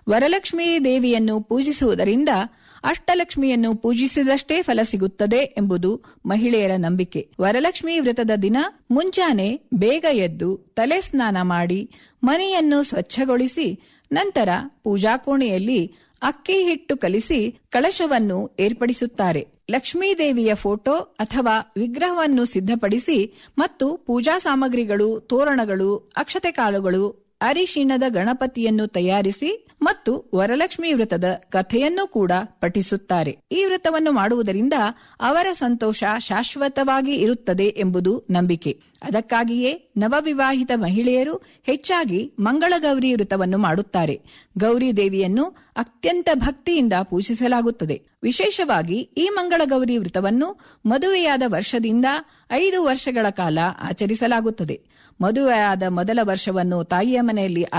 ವರಲಕ್ಷ್ಮೀ ದೇವಿಯನ್ನು ಪೂಜಿಸುವುದರಿಂದ ಅಷ್ಟಲಕ್ಷ್ಮಿಯನ್ನು ಪೂಜಿಸಿದಷ್ಟೇ ಫಲ ಸಿಗುತ್ತದೆ ಎಂಬುದು ಮಹಿಳೆಯರ ನಂಬಿಕೆ ವರಲಕ್ಷ್ಮಿ ವ್ರತದ ದಿನ ಮುಂಜಾನೆ ಬೇಗ ಎದ್ದು ತಲೆ ಸ್ನಾನ ಮಾಡಿ ಮನೆಯನ್ನು ಸ್ವಚ್ಛಗೊಳಿಸಿ ನಂತರ ಪೂಜಾ ಕೋಣೆಯಲ್ಲಿ ಅಕ್ಕಿ ಹಿಟ್ಟು ಕಲಿಸಿ ಕಳಶವನ್ನು ಏರ್ಪಡಿಸುತ್ತಾರೆ ಲಕ್ಷ್ಮೀದೇವಿಯ ಫೋಟೋ ಅಥವಾ ವಿಗ್ರಹವನ್ನು ಸಿದ್ಧಪಡಿಸಿ ಮತ್ತು ಪೂಜಾ ಸಾಮಗ್ರಿಗಳು ತೋರಣಗಳು ಅಕ್ಷತೆ ಕಾಳುಗಳು ಅರಿಶಿಣದ ಗಣಪತಿಯನ್ನು ತಯಾರಿಸಿ ಮತ್ತು ವರಲಕ್ಷ್ಮಿ ವ್ರತದ ಕಥೆಯನ್ನು ಕೂಡ ಪಠಿಸುತ್ತಾರೆ ಈ ವ್ರತವನ್ನು ಮಾಡುವುದರಿಂದ ಅವರ ಸಂತೋಷ ಶಾಶ್ವತವಾಗಿ ಇರುತ್ತದೆ ಎಂಬುದು ನಂಬಿಕೆ ಅದಕ್ಕಾಗಿಯೇ ನವವಿವಾಹಿತ ಮಹಿಳೆಯರು ಹೆಚ್ಚಾಗಿ ಮಂಗಳಗೌರಿ ವ್ರತವನ್ನು ಮಾಡುತ್ತಾರೆ ಗೌರಿ ದೇವಿಯನ್ನು ಅತ್ಯಂತ ಭಕ್ತಿಯಿಂದ ಪೂಜಿಸಲಾಗುತ್ತದೆ ವಿಶೇಷವಾಗಿ ಈ ಮಂಗಳಗೌರಿ ವ್ರತವನ್ನು ಮದುವೆಯಾದ ವರ್ಷದಿಂದ ಐದು ವರ್ಷಗಳ ಕಾಲ ಆಚರಿಸಲಾಗುತ್ತದೆ ಮದುವೆಯಾದ ಮೊದಲ ವರ್ಷವನ್ನು ತಾಯಿಯ ಮನೆಯಲ್ಲಿ